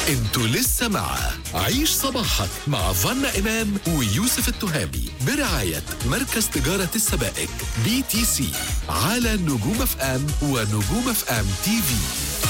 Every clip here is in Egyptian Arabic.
انتوا لسه مع عيش صباحك مع فنا إمام ويوسف التهامي برعاية مركز تجارة السبائك بي تي سي على نجوم اف ام ونجوم اف ام تي في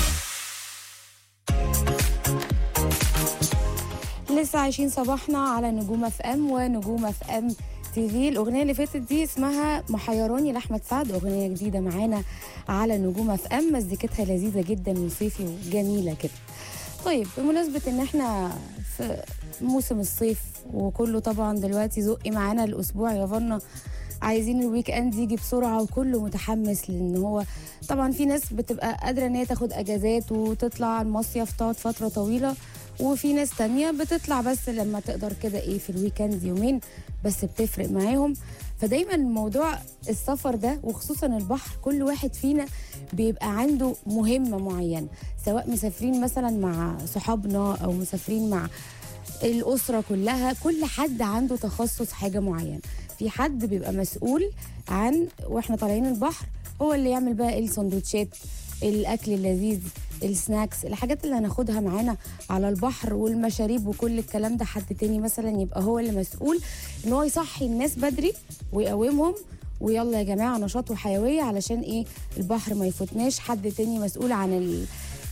لسه عايشين صباحنا على نجوم اف ام ونجوم اف ام تي في الاغنيه اللي فاتت دي اسمها محيراني لاحمد سعد اغنيه جديده معانا على نجوم اف ام مزيكتها لذيذه جدا وصيفي وجميله كده طيب بمناسبه ان احنا في موسم الصيف وكله طبعا دلوقتي زقي معانا الاسبوع يا فنا عايزين الويك اند يجي بسرعه وكله متحمس لان هو طبعا في ناس بتبقى قادره ان هي تاخد اجازات وتطلع المصيف تقعد فتره طويله وفي ناس تانية بتطلع بس لما تقدر كده ايه في الويكند يومين بس بتفرق معاهم فدايما موضوع السفر ده وخصوصا البحر كل واحد فينا بيبقى عنده مهمة معينة سواء مسافرين مثلا مع صحابنا او مسافرين مع الأسرة كلها كل حد عنده تخصص حاجة معينة في حد بيبقى مسؤول عن واحنا طالعين البحر هو اللي يعمل بقى السندوتشات الاكل اللذيذ السناكس الحاجات اللي هناخدها معانا على البحر والمشاريب وكل الكلام ده حد تاني مثلا يبقى هو اللي مسؤول ان هو يصحي الناس بدري ويقومهم ويلا يا جماعه نشاط وحيويه علشان ايه البحر ما يفوتناش حد تاني مسؤول عن ال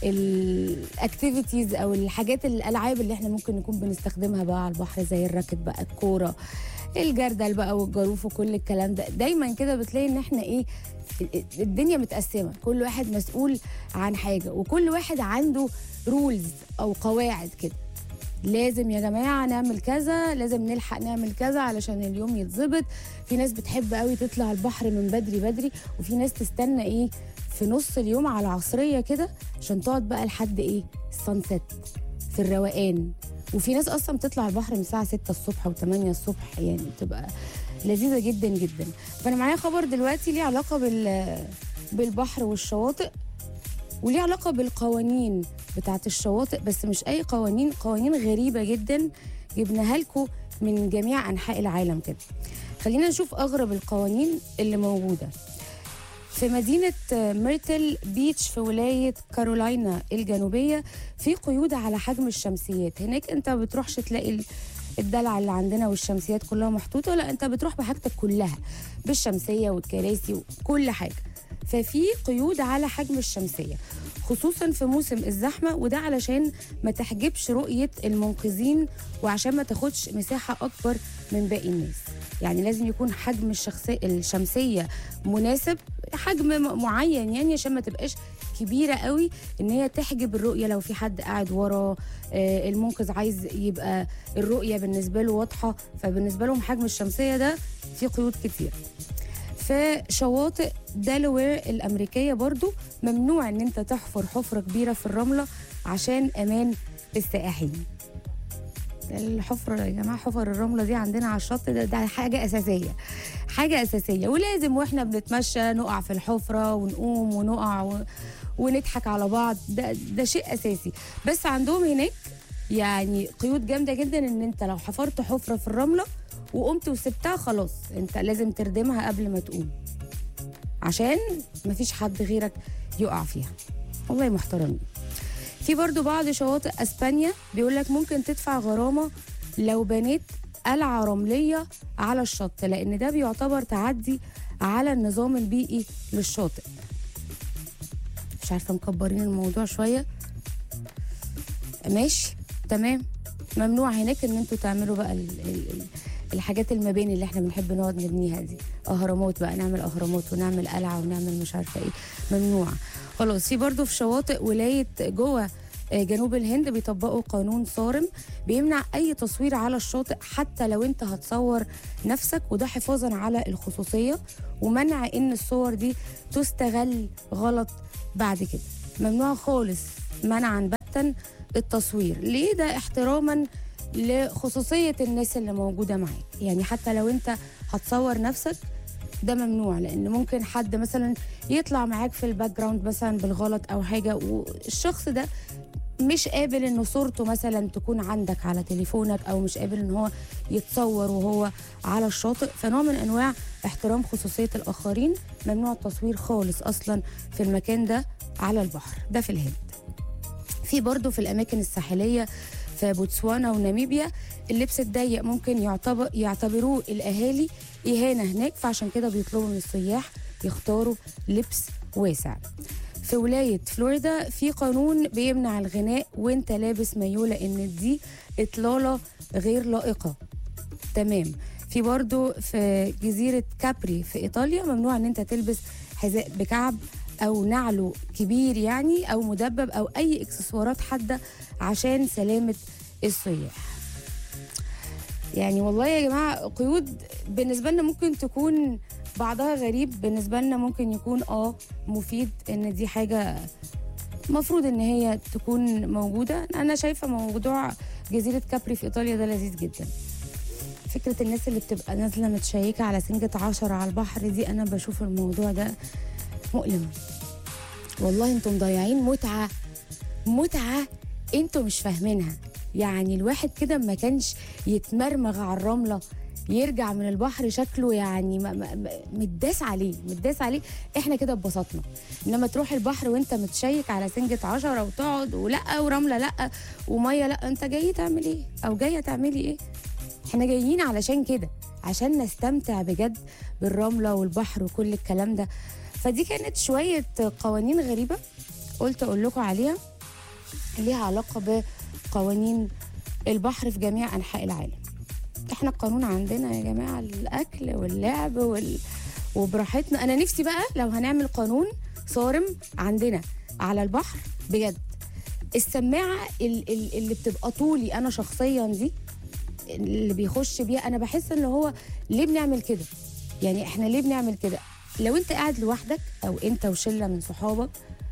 الاكتيفيتيز او الحاجات الالعاب اللي احنا ممكن نكون بنستخدمها بقى على البحر زي الراكت بقى الكوره الجردل بقى والجاروف وكل الكلام ده دايما كده بتلاقي ان احنا ايه الدنيا متقسمه كل واحد مسؤول عن حاجه وكل واحد عنده رولز او قواعد كده لازم يا جماعه نعمل كذا لازم نلحق نعمل كذا علشان اليوم يتظبط في ناس بتحب قوي تطلع البحر من بدري بدري وفي ناس تستنى ايه في نص اليوم على العصريه كده عشان تقعد بقى لحد ايه السانسيت في الروقان وفي ناس اصلا بتطلع البحر من الساعه 6 الصبح و8 الصبح يعني بتبقى لذيذه جدا جدا فانا معايا خبر دلوقتي ليه علاقه بال بالبحر والشواطئ وليه علاقه بالقوانين بتاعه الشواطئ بس مش اي قوانين قوانين غريبه جدا جبناها لكم من جميع انحاء العالم كده خلينا نشوف اغرب القوانين اللي موجوده في مدينة ميرتل بيتش في ولاية كارولاينا الجنوبية في قيود على حجم الشمسيات هناك انت بتروحش تلاقي الدلع اللي عندنا والشمسيات كلها محطوطة لا انت بتروح بحاجتك كلها بالشمسية والكراسي وكل حاجة ففي قيود على حجم الشمسية خصوصا في موسم الزحمة وده علشان ما تحجبش رؤية المنقذين وعشان ما تاخدش مساحة أكبر من باقي الناس يعني لازم يكون حجم الشخصية الشمسية مناسب حجم معين يعني عشان ما تبقاش كبيرة قوي ان هي تحجب الرؤية لو في حد قاعد ورا آه المنقذ عايز يبقى الرؤية بالنسبة له واضحة فبالنسبة لهم حجم الشمسية ده في قيود كتير في شواطئ دالوير الأمريكية برضو ممنوع ان انت تحفر حفرة كبيرة في الرملة عشان امان السائحين الحفرة يا جماعة حفر الرملة دي عندنا على الشط ده, ده حاجة أساسية حاجة أساسية ولازم وإحنا بنتمشى نقع في الحفرة ونقوم ونقع و... ونضحك على بعض ده, ده شيء أساسي بس عندهم هناك يعني قيود جامدة جدا إن أنت لو حفرت حفرة في الرملة وقمت وسبتها خلاص أنت لازم تردمها قبل ما تقوم عشان مفيش حد غيرك يقع فيها والله محترمين في برضو بعض شواطئ اسبانيا بيقول لك ممكن تدفع غرامه لو بنيت قلعه رمليه على الشط لان ده بيعتبر تعدي على النظام البيئي للشاطئ مش عارفه مكبرين الموضوع شويه ماشي تمام ممنوع هناك ان انتوا تعملوا بقى ال ال الحاجات المباني اللي احنا بنحب نقعد نبنيها دي اهرامات بقى نعمل اهرامات ونعمل قلعه ونعمل مش عارفه ايه ممنوع خلاص في برضه في شواطئ ولايه جوه جنوب الهند بيطبقوا قانون صارم بيمنع اي تصوير على الشاطئ حتى لو انت هتصور نفسك وده حفاظا على الخصوصيه ومنع ان الصور دي تستغل غلط بعد كده ممنوع خالص منعا باتا التصوير ليه ده احتراما لخصوصيه الناس اللي موجوده معاك يعني حتى لو انت هتصور نفسك ده ممنوع لان ممكن حد مثلا يطلع معاك في الباك جراوند مثلا بالغلط او حاجه والشخص ده مش قابل ان صورته مثلا تكون عندك على تليفونك او مش قابل ان هو يتصور وهو على الشاطئ فنوع من انواع احترام خصوصيه الاخرين ممنوع التصوير خالص اصلا في المكان ده على البحر ده في الهند في برضه في الاماكن الساحليه في بوتسوانا وناميبيا اللبس الضيق ممكن يعتبر يعتبروه الاهالي اهانه هناك فعشان كده بيطلبوا من السياح يختاروا لبس واسع في ولاية فلوريدا في قانون بيمنع الغناء وانت لابس مايو لان دي اطلالة غير لائقة تمام في برضو في جزيرة كابري في إيطاليا ممنوع ان انت تلبس حذاء بكعب او نعله كبير يعني او مدبب او اي اكسسوارات حادة عشان سلامة السياح يعني والله يا جماعة قيود بالنسبة لنا ممكن تكون بعضها غريب بالنسبة لنا ممكن يكون اه مفيد ان دي حاجة مفروض ان هي تكون موجودة انا شايفة موضوع جزيرة كابري في ايطاليا ده لذيذ جدا فكرة الناس اللي بتبقى نازلة متشيكة على سنجة عشرة على البحر دي أنا بشوف الموضوع ده مؤلم والله انتم مضيعين متعة متعة انتم مش فاهمينها يعني الواحد كده ما كانش يتمرمغ على الرملة يرجع من البحر شكله يعني م- م- م- متداس عليه متداس عليه احنا كده اتبسطنا انما تروح البحر وانت متشيك على سنجة عشرة وتقعد ولا ورملة لا ومية لا انت جاي تعمل ايه او جاية تعملي ايه احنا جايين علشان كده عشان نستمتع بجد بالرملة والبحر وكل الكلام ده فدي كانت شوية قوانين غريبة قلت أقول لكم عليها ليها علاقة بقوانين البحر في جميع أنحاء العالم احنا القانون عندنا يا جماعة الأكل واللعب وال... وبراحتنا أنا نفسي بقى لو هنعمل قانون صارم عندنا على البحر بجد السماعة ال- ال- اللي بتبقى طولي أنا شخصيا دي اللي بيخش بيها انا بحس ان هو ليه بنعمل كده يعني احنا ليه بنعمل كده لو انت قاعد لوحدك او انت وشله من صحابك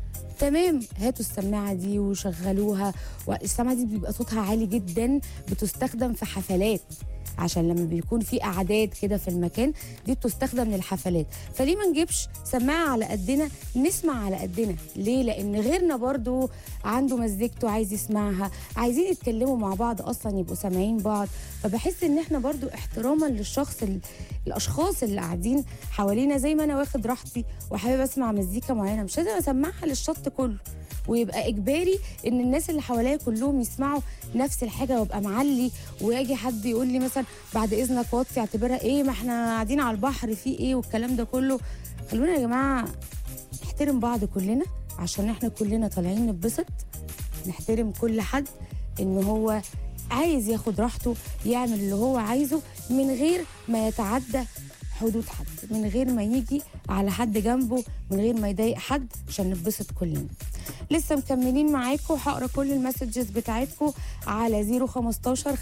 تمام هاتوا السماعه دي وشغلوها والسماعه دي بيبقى صوتها عالي جدا بتستخدم في حفلات عشان لما بيكون في اعداد كده في المكان دي بتستخدم للحفلات فليه ما نجيبش سماعه على قدنا نسمع على قدنا ليه لان غيرنا برضو عنده مزيكته عايز يسمعها عايزين يتكلموا مع بعض اصلا يبقوا سامعين بعض فبحس ان احنا برضو احتراما للشخص ال... الاشخاص اللي قاعدين حوالينا زي ما انا واخد راحتي وحابب اسمع مزيكا معينه مش لازم اسمعها للشط كله ويبقى اجباري ان الناس اللي حواليا كلهم يسمعوا نفس الحاجه وابقى معلي ويجي حد يقول لي مثلا بعد اذنك وطي اعتبرها ايه ما احنا قاعدين على البحر في ايه والكلام ده كله خلونا يا جماعه نحترم بعض كلنا عشان احنا كلنا طالعين نتبسط نحترم كل حد ان هو عايز ياخد راحته يعمل اللي هو عايزه من غير ما يتعدى حدود حد من غير ما يجي على حد جنبه من غير ما يضايق حد عشان نتبسط كلنا لسه مكملين معاكم هقرا كل المسجز بتاعتكم على 015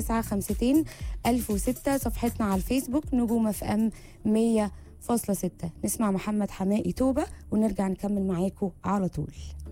5952 1006 صفحتنا على الفيسبوك نجوم اف ام 100.6 نسمع محمد حمائي توبه ونرجع نكمل معاكم على طول